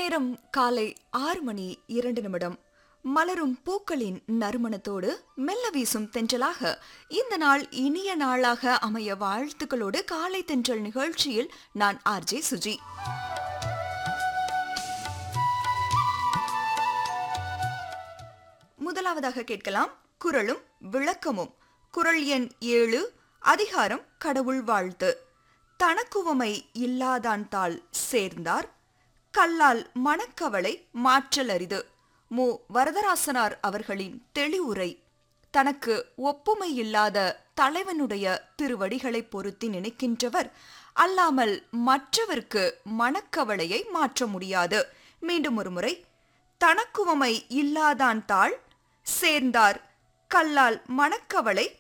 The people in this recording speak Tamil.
நேரம் காலை ஆறு மணி இரண்டு நிமிடம் மலரும் பூக்களின் நறுமணத்தோடு மெல்ல வீசும் தென்றலாக இந்த நாள் இனிய நாளாக அமைய வாழ்த்துக்களோடு காலை தென்றல் நிகழ்ச்சியில் நான் ஆர்ஜே சுஜி முதலாவதாக கேட்கலாம் குரலும் விளக்கமும் குரல் எண் ஏழு அதிகாரம் கடவுள் வாழ்த்து தனக்குவமை இல்லாதான் தாள் சேர்ந்தார் கல்லால் மனக்கவலை மாற்றல் அரிது மு வரதராசனார் அவர்களின் தெளிவுரை தனக்கு ஒப்புமை இல்லாத தலைவனுடைய திருவடிகளை பொருத்தி நினைக்கின்றவர் அல்லாமல் மற்றவர்க்கு மனக்கவலையை மாற்ற முடியாது மீண்டும் ஒருமுறை தனக்குவமை இல்லாதான் தாள் சேர்ந்தார் கல்லால் மனக்கவலை